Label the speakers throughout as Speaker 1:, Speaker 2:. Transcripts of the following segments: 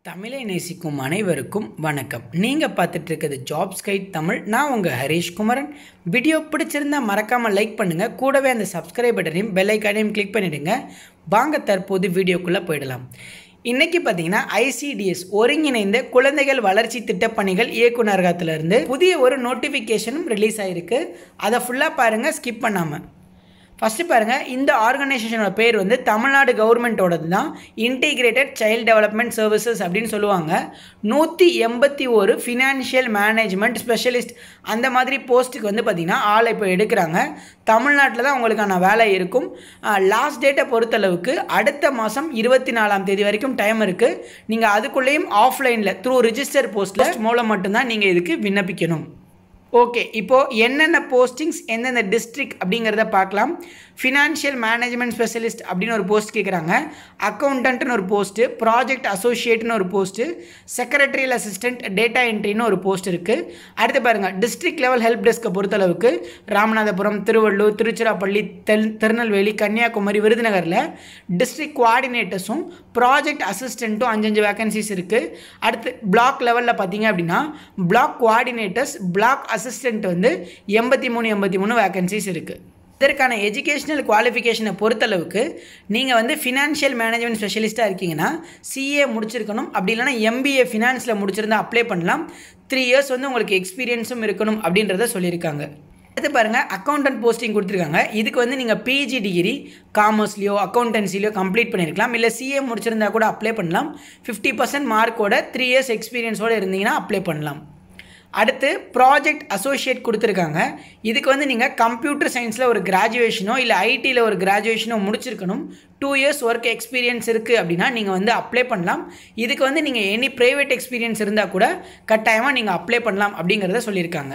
Speaker 1: தமிழை நேசிக்கும் அனைவருக்கும் வணக்கம் நீங்கள் பார்த்துட்டு இருக்கிறது ஜாப்ஸ் கைட் தமிழ் நான் உங்கள் ஹரீஷ் குமரன் வீடியோ பிடிச்சிருந்தா மறக்காமல் லைக் பண்ணுங்கள் கூடவே அந்த சப்ஸ்கிரைப் பட்டனையும் பெல் ஐக்கானையும் கிளிக் பண்ணிவிடுங்க வாங்க தற்போது வீடியோக்குள்ளே போயிடலாம் இன்னைக்கு பார்த்தீங்கன்னா ஐசிடிஎஸ் ஒருங்கிணைந்த குழந்தைகள் வளர்ச்சி திட்டப்பணிகள் இயக்குநரகத்திலிருந்து புதிய ஒரு நோட்டிஃபிகேஷனும் ரிலீஸ் ஆகிருக்கு அதை ஃபுல்லாக பாருங்கள் ஸ்கிப் பண்ணாமல் ஃபஸ்ட்டு பாருங்கள் இந்த ஆர்கனைசேஷனோட பேர் வந்து தமிழ்நாடு கவர்மெண்ட்டோடது தான் இன்டிகிரேட்டட் சைல்டு டெவலப்மெண்ட் சர்வீசஸ் அப்படின்னு சொல்லுவாங்க நூற்றி எண்பத்தி ஒரு ஃபினான்ஷியல் மேனேஜ்மெண்ட் ஸ்பெஷலிஸ்ட் அந்த மாதிரி போஸ்ட்டுக்கு வந்து பார்த்திங்கன்னா ஆளை இப்போ எடுக்கிறாங்க தமிழ்நாட்டில் தான் உங்களுக்கான வேலை இருக்கும் லாஸ்ட் டேட்டை பொறுத்தளவுக்கு அடுத்த மாதம் இருபத்தி நாலாம் தேதி வரைக்கும் டைம் இருக்குது நீங்கள் அதுக்குள்ளேயும் ஆஃப்லைனில் த்ரூ ரிஜிஸ்டர் போஸ்ட்டில் மூலம் மட்டும்தான் நீங்கள் இதுக்கு விண்ணப்பிக்கணும் ஓகே இப்போது என்னென்ன போஸ்டிங்ஸ் எந்தெந்த டிஸ்ட்ரிக்ட் அப்படிங்கிறத பார்க்கலாம் ஃபினான்ஷியல் மேனேஜ்மெண்ட் ஸ்பெஷலிஸ்ட் அப்படின்னு ஒரு போஸ்ட் கேட்குறாங்க அக்கௌண்டன்ட்னு ஒரு போஸ்ட்டு ப்ராஜெக்ட் அசோசியேட்னு ஒரு போஸ்ட்டு செக்ரட்டரியல் அசிஸ்டன்ட் டேட்டா என்ட்ரின்னு ஒரு போஸ்ட் இருக்குது அடுத்து பாருங்கள் டிஸ்ட்ரிக்ட் லெவல் ஹெல்ப் டெஸ்க்கை பொறுத்தளவுக்கு ராமநாதபுரம் திருவள்ளூர் திருச்சிராப்பள்ளி தெல் திருநெல்வேலி கன்னியாகுமரி விருதுநகரில் டிஸ்ட்ரிக்ட் கோஆர்டினேட்டர்ஸும் ப்ராஜெக்ட் அசிஸ்டண்ட்டும் அஞ்சஞ்சு வேகன்சிஸ் இருக்குது அடுத்து பிளாக் லெவலில் பார்த்தீங்க அப்படின்னா பிளாக் கோஆர்டினேட்டர்ஸ் பிளாக் அசிஸ்டண்ட் வந்து எண்பத்தி மூணு எண்பத்தி மூணு வேகன்சிஸ் இருக்குது இதற்கான எஜுகேஷனல் குவாலிஃபிகேஷனை பொறுத்தளவுக்கு நீங்கள் வந்து ஃபினான்ஷியல் மேனேஜ்மெண்ட் ஸ்பெஷலிஸ்ட்டாக இருக்கீங்கன்னா சிஏ முடிச்சிருக்கணும் அப்படி இல்லைனா எம்பிஏ ஃபினான்ஸில் முடிச்சிருந்தா அப்ளை பண்ணலாம் த்ரீ இயர்ஸ் வந்து உங்களுக்கு எக்ஸ்பீரியன்ஸும் இருக்கணும் அப்படின்றத சொல்லியிருக்காங்க அடுத்து பாருங்கள் அக்கௌண்டன்ட் போஸ்டிங் கொடுத்துருக்காங்க இதுக்கு வந்து நீங்கள் பிஜி டிகிரி காமர்ஸ்லையோ அக்கௌண்டன்சிலையோ கம்ப்ளீட் பண்ணியிருக்கலாம் இல்லை சிஏ முடிச்சிருந்தா கூட அப்ளை பண்ணலாம் ஃபிஃப்டி பர்சன்ட் மார்க்கோட த்ரீ இயர்ஸ் எக்ஸ்பீரியன்ஸோடு இருந்தீங்கன்னா அப்ளை பண்ணலாம் அடுத்து ப்ராஜெக்ட் அசோசியேட் கொடுத்துருக்காங்க இதுக்கு வந்து நீங்கள் கம்ப்யூட்டர் சயின்ஸில் ஒரு கிராஜுவேஷனோ இல்லை ஐடியில் ஒரு கிராஜுவேஷனோ முடிச்சிருக்கணும் டூ இயர்ஸ் ஒர்க் எக்ஸ்பீரியன்ஸ் இருக்குது அப்படின்னா நீங்கள் வந்து அப்ளை பண்ணலாம் இதுக்கு வந்து நீங்கள் எனி ப்ரைவேட் எக்ஸ்பீரியன்ஸ் இருந்தால் கூட கட்டாயமாக நீங்கள் அப்ளை பண்ணலாம் அப்படிங்கிறத சொல்லியிருக்காங்க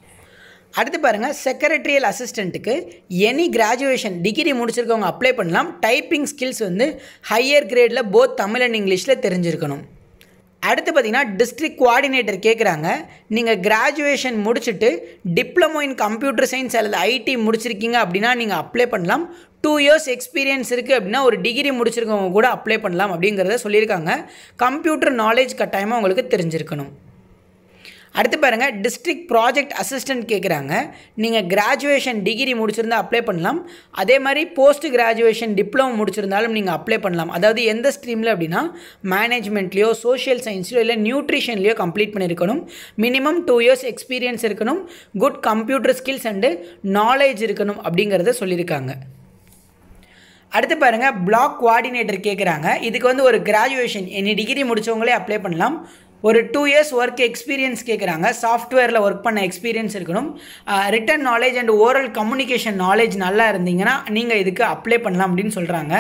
Speaker 1: அடுத்து பாருங்கள் செக்ரட்டரியல் அசிஸ்டண்ட்டுக்கு எனி கிராஜுவேஷன் டிகிரி முடிச்சிருக்கவங்க அப்ளை பண்ணலாம் டைப்பிங் ஸ்கில்ஸ் வந்து ஹையர் கிரேடில் போத் தமிழ் அண்ட் இங்கிலீஷில் தெரிஞ்சிருக்கணும் அடுத்து பார்த்தீங்கன்னா டிஸ்ட்ரிக்ட் கோஆர்டினேட்டர் கேட்குறாங்க நீங்கள் கிராஜுவேஷன் முடிச்சுட்டு டிப்ளமோ இன் கம்ப்யூட்டர் சயின்ஸ் அல்லது ஐடி முடிச்சிருக்கீங்க அப்படின்னா நீங்கள் அப்ளை பண்ணலாம் டூ இயர்ஸ் எக்ஸ்பீரியன்ஸ் இருக்குது அப்படின்னா ஒரு டிகிரி முடிச்சிருக்கவங்க கூட அப்ளை பண்ணலாம் அப்படிங்கிறத சொல்லியிருக்காங்க கம்ப்யூட்டர் நாலேஜ் கட்டாயமாக உங்களுக்கு தெரிஞ்சிருக்கணும் அடுத்து பாருங்கள் டிஸ்ட்ரிக்ட் ப்ராஜெக்ட் அசிஸ்டன்ட் கேட்குறாங்க நீங்கள் கிராஜுவேஷன் டிகிரி முடிச்சிருந்தா அப்ளை பண்ணலாம் அதே மாதிரி போஸ்ட் கிராஜுவேஷன் டிப்ளமோ முடிச்சிருந்தாலும் நீங்கள் அப்ளை பண்ணலாம் அதாவது எந்த ஸ்ட்ரீமில் அப்படின்னா மேனேஜ்மெண்ட்லேயோ சோஷியல் சயின்ஸ்லையோ இல்லை நியூட்ரிஷன்லேயோ கம்ப்ளீட் பண்ணியிருக்கணும் மினிமம் டூ இயர்ஸ் எக்ஸ்பீரியன்ஸ் இருக்கணும் good computer skills and knowledge இருக்கணும் அப்படிங்கிறத சொல்லியிருக்காங்க அடுத்து பாருங்கள் பிளாக் கோஆர்டினேட்டர் கேட்குறாங்க இதுக்கு வந்து ஒரு கிராஜுவேஷன் எனி டிகிரி முடித்தவங்களே அப்ளை பண்ணலாம் ஒரு டூ இயர்ஸ் ஒர்க் எக்ஸ்பீரியன்ஸ் கேட்குறாங்க சாஃப்ட்வேரில் ஒர்க் பண்ண எக்ஸ்பீரியன்ஸ் இருக்கணும் written knowledge and oral communication knowledge நல்லா இருந்தீங்கன்னா நீங்கள் இதுக்கு அப்ளை பண்ணலாம் அப்படின்னு சொல்கிறாங்க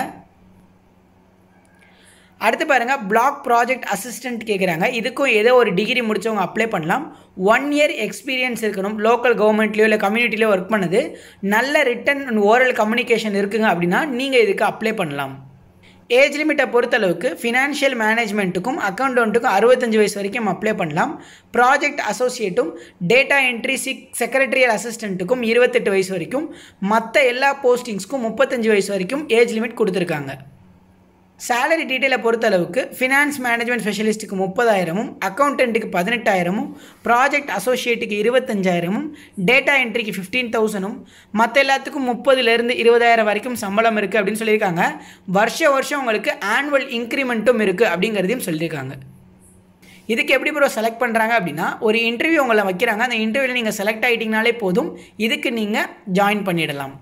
Speaker 1: அடுத்து பாருங்கள் பிளாக் ப்ராஜெக்ட் அசிஸ்டன்ட் கேட்குறாங்க இதுக்கும் ஏதோ ஒரு டிகிரி முடித்தவங்க அப்ளை பண்ணலாம் ஒன் இயர் எக்ஸ்பீரியன்ஸ் இருக்கணும் லோக்கல் கவர்மெண்ட்லேயோ இல்லை கம்யூனிட்டிலையோ ஒர்க் பண்ணது நல்ல ரிட்டன் அண்ட் ஓரல் கம்யூனிகேஷன் இருக்குங்க அப்படின்னா நீங்கள் இதுக்கு அப்ளை பண்ணலாம் ஏஜ் லிமிட்டை பொறுத்தளவுக்கு ஃபினான்ஷியல் மேனேஜ்மெண்ட்டுக்கும் அக்கௌண்டண்ட்டுக்கும் அறுபத்தஞ்சு வயசு வரைக்கும் அப்ளை பண்ணலாம் ப்ராஜெக்ட் அசோசியேட்டும் டேட்டா என்ட்ரி சிக் செக்ரட்டரியல் அசிஸ்டண்ட்டுக்கும் இருபத்தெட்டு வயசு வரைக்கும் மற்ற எல்லா போஸ்டிங்ஸ்க்கும் முப்பத்தஞ்சு வயசு வரைக்கும் ஏஜ் லிமிட் கொடுத்துருக்காங்க சேலரி டீட்டெயிலை பொறுத்தளவுக்கு ஃபினான்ஸ் மேனேஜ்மெண்ட் ஸ்பெஷலிஸ்ட்டுக்கு முப்பதாயிரமும் அக்கௌண்டண்ட்டுக்கு பதினெட்டாயிரமும் ப்ராஜெக்ட் அசோசியேட்டுக்கு இருபத்தஞ்சாயிரமும் டேட்டா என்ட்ரிக்கு ஃபிஃப்டீன் தௌசண்டும் மற்ற எல்லாத்துக்கும் முப்பதுலேருந்து இருபதாயிரம் வரைக்கும் சம்பளம் இருக்குது அப்படின்னு சொல்லியிருக்காங்க வருஷ வருஷம் உங்களுக்கு ஆனுவல் இன்க்ரிமெண்ட்டும் இருக்குது அப்படிங்கிறதையும் சொல்லியிருக்காங்க இதுக்கு எப்படி ப்ரோ செலக்ட் பண்ணுறாங்க அப்படின்னா ஒரு இன்டர்வியூ உங்களை வைக்கிறாங்க அந்த இன்டர்வியூவில் நீங்கள் செலக்ட் ஆகிட்டிங்கனாலே போதும் இதுக்கு நீங்கள் ஜாயின் பண்ணிடலாம்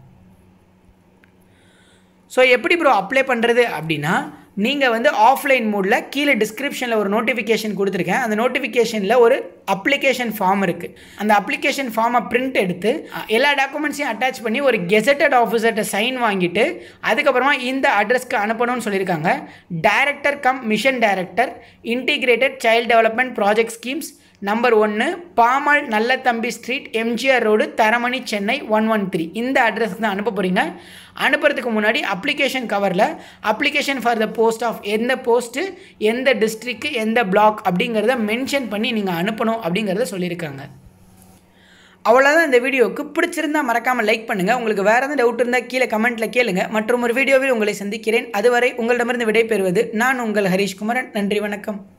Speaker 1: ஸோ எப்படி ப்ரோ அப்ளை பண்ணுறது அப்படின்னா நீங்கள் வந்து ஆஃப்லைன் மோடில் கீழே டிஸ்கிரிப்ஷனில் ஒரு நோட்டிஃபிகேஷன் கொடுத்துருக்கேன் அந்த நோட்டிஃபிகேஷனில் ஒரு அப்ளிகேஷன் ஃபார்ம் இருக்குது அந்த அப்ளிகேஷன் ஃபார்மை பிரிண்ட் எடுத்து எல்லா டாக்குமெண்ட்ஸையும் அட்டாச் பண்ணி ஒரு கெசட்டட் ஆஃபீஸர்கிட்ட சைன் வாங்கிட்டு அதுக்கப்புறமா இந்த அட்ரஸ்க்கு அனுப்பணும்னு சொல்லியிருக்காங்க director cum mission director integrated child development project schemes number ஒன்று Pammal Nalla Thambi street MGR road Taramani Chennai one one three இந்த அட்ரஸ்க்கு தான் அனுப்ப போகிறீங்க அனுப்புறதுக்கு முன்னாடி அப்ளிகேஷன் கவரில் application for the post of எந்த போஸ்ட்டு எந்த டிஸ்ட்ரிக்கு எந்த பிளாக் அப்படிங்கிறத மென்ஷன் பண்ணி நீங்கள் அனுப்பணும் அப்படிங்கிறத சொல்லியிருக்காங்க அவ்வளோதான் இந்த வீடியோவுக்கு பிடிச்சிருந்தா மறக்காமல் லைக் பண்ணுங்கள் உங்களுக்கு வேறு எதாவது டவுட் இருந்தால் கீழே கமெண்ட்டில் கேளுங்க மற்றும் ஒரு வீடியோவில் உங்களை சந்திக்கிறேன் அதுவரை உங்களிடமிருந்து விடைபெறுவது நான் உங்கள் ஹரீஷ் குமரன் நன்றி வணக்கம்